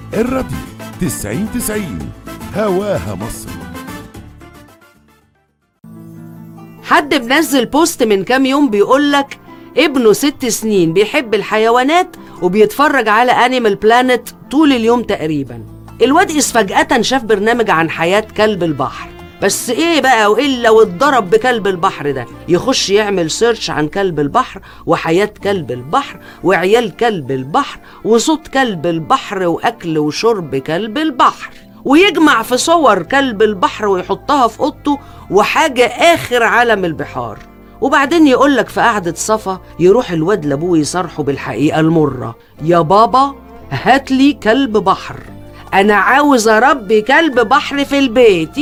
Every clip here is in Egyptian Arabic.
الراديو 90 90 هواها مصر حد منزل بوست من كام يوم بيقولك ابنه ست سنين بيحب الحيوانات وبيتفرج على انيمال بلانت طول اليوم تقريبا الواد إذ فجأة شاف برنامج عن حياة كلب البحر بس ايه بقى والا واتضرب بكلب البحر ده يخش يعمل سيرش عن كلب البحر وحياة كلب البحر وعيال كلب البحر وصوت كلب البحر واكل وشرب كلب البحر ويجمع في صور كلب البحر ويحطها في اوضته وحاجة اخر عالم البحار وبعدين يقولك في قعدة صفا يروح الواد لابوه يصرحه بالحقيقة المرة يا بابا هاتلي كلب بحر أنا عاوز أربي كلب بحر في البيت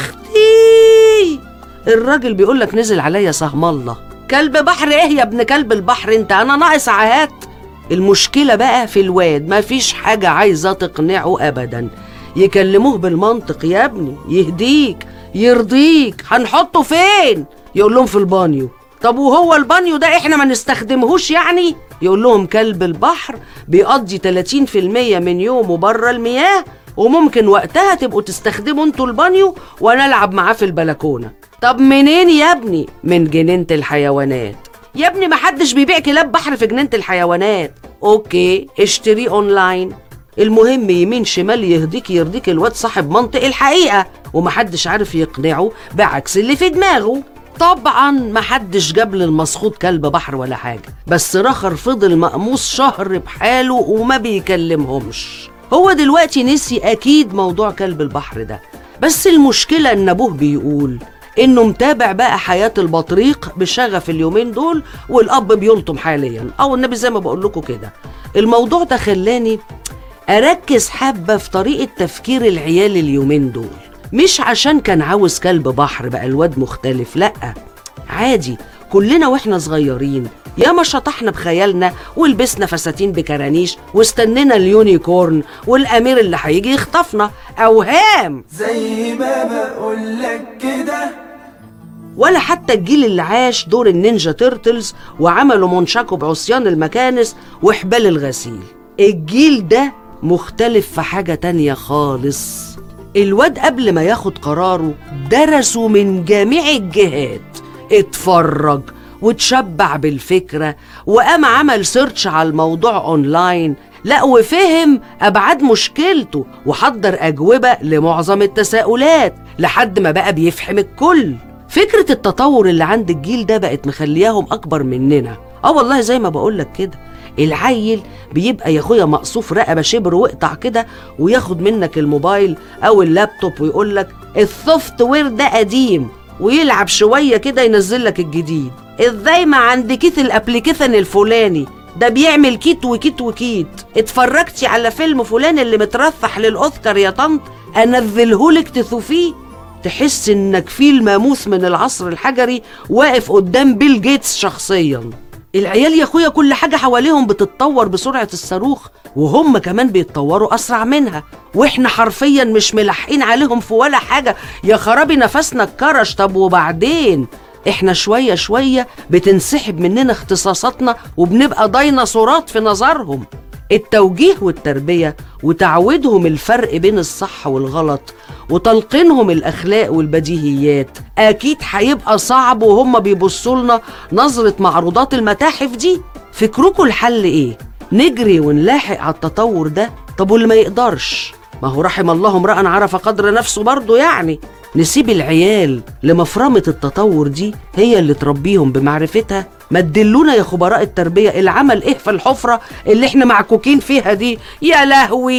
يختي الراجل بيقولك نزل عليا سهم الله كلب بحر ايه يا ابن كلب البحر انت انا ناقص عهات المشكلة بقى في الواد مفيش حاجة عايزة تقنعه أبدا يكلموه بالمنطق يا ابني يهديك يرضيك هنحطه فين يقول لهم في البانيو طب وهو البانيو ده احنا ما نستخدمهوش يعني يقول لهم كلب البحر بيقضي 30% من يومه بره المياه وممكن وقتها تبقوا تستخدموا انتوا البانيو وانا العب معاه في البلكونه طب منين يا ابني من جنينه الحيوانات يا ابني محدش بيبيع كلاب بحر في جنينه الحيوانات اوكي اشتريه اونلاين المهم يمين شمال يهديك يرضيك الواد صاحب منطق الحقيقه ومحدش عارف يقنعه بعكس اللي في دماغه طبعا محدش جاب للمسخوط كلب بحر ولا حاجه بس رخر فضل مقموص شهر بحاله وما بيكلمهمش هو دلوقتي نسي اكيد موضوع كلب البحر ده بس المشكله ان ابوه بيقول انه متابع بقى حياه البطريق بشغف اليومين دول والاب بيلطم حاليا او النبي زي ما بقول لكم كده الموضوع ده خلاني اركز حبه في طريقه تفكير العيال اليومين دول مش عشان كان عاوز كلب بحر بقى الواد مختلف لأ عادي كلنا واحنا صغيرين ياما شطحنا بخيالنا ولبسنا فساتين بكرانيش واستنينا اليونيكورن والامير اللي هيجي يخطفنا اوهام زي ما بقولك كده ولا حتى الجيل اللي عاش دور النينجا تيرتلز وعملوا منشكوا بعصيان المكانس وحبال الغسيل الجيل ده مختلف في حاجة تانية خالص الواد قبل ما ياخد قراره درسوا من جميع الجهات اتفرج وتشبع بالفكرة وقام عمل سيرش على الموضوع اونلاين لا وفهم ابعاد مشكلته وحضر اجوبة لمعظم التساؤلات لحد ما بقى بيفهم الكل فكرة التطور اللي عند الجيل ده بقت مخلياهم اكبر مننا اه والله زي ما بقولك كده العيل بيبقى يا اخويا مقصوف رقبه شبر واقطع كده وياخد منك الموبايل او اللابتوب ويقول لك السوفت وير ده قديم ويلعب شويه كده ينزل لك الجديد ازاي ما عندكيش الابليكيشن الفلاني ده بيعمل كيت وكيت وكيت اتفرجتي على فيلم فلان اللي مترفح للاوسكار يا طنط انزلهولك تشوفيه تحس انك في الماموس من العصر الحجري واقف قدام بيل جيتس شخصيا العيال يا اخويا كل حاجة حواليهم بتتطور بسرعة الصاروخ وهم كمان بيتطوروا أسرع منها واحنا حرفيا مش ملاحقين عليهم في ولا حاجة يا خرابي نفسنا اتكرش طب وبعدين احنا شوية شوية بتنسحب مننا اختصاصاتنا وبنبقى ديناصورات في نظرهم التوجيه والتربية وتعودهم الفرق بين الصح والغلط وتلقينهم الأخلاق والبديهيات أكيد هيبقى صعب وهم بيبصوا لنا نظرة معروضات المتاحف دي فكركم الحل إيه؟ نجري ونلاحق على التطور ده طب واللي ما يقدرش ما هو رحم الله امرأ عرف قدر نفسه برضه يعني نسيب العيال لمفرمة التطور دي هي اللي تربيهم بمعرفتها ما تدلونا يا خبراء التربية العمل ايه في الحفرة اللي احنا معكوكين فيها دي يا لهوي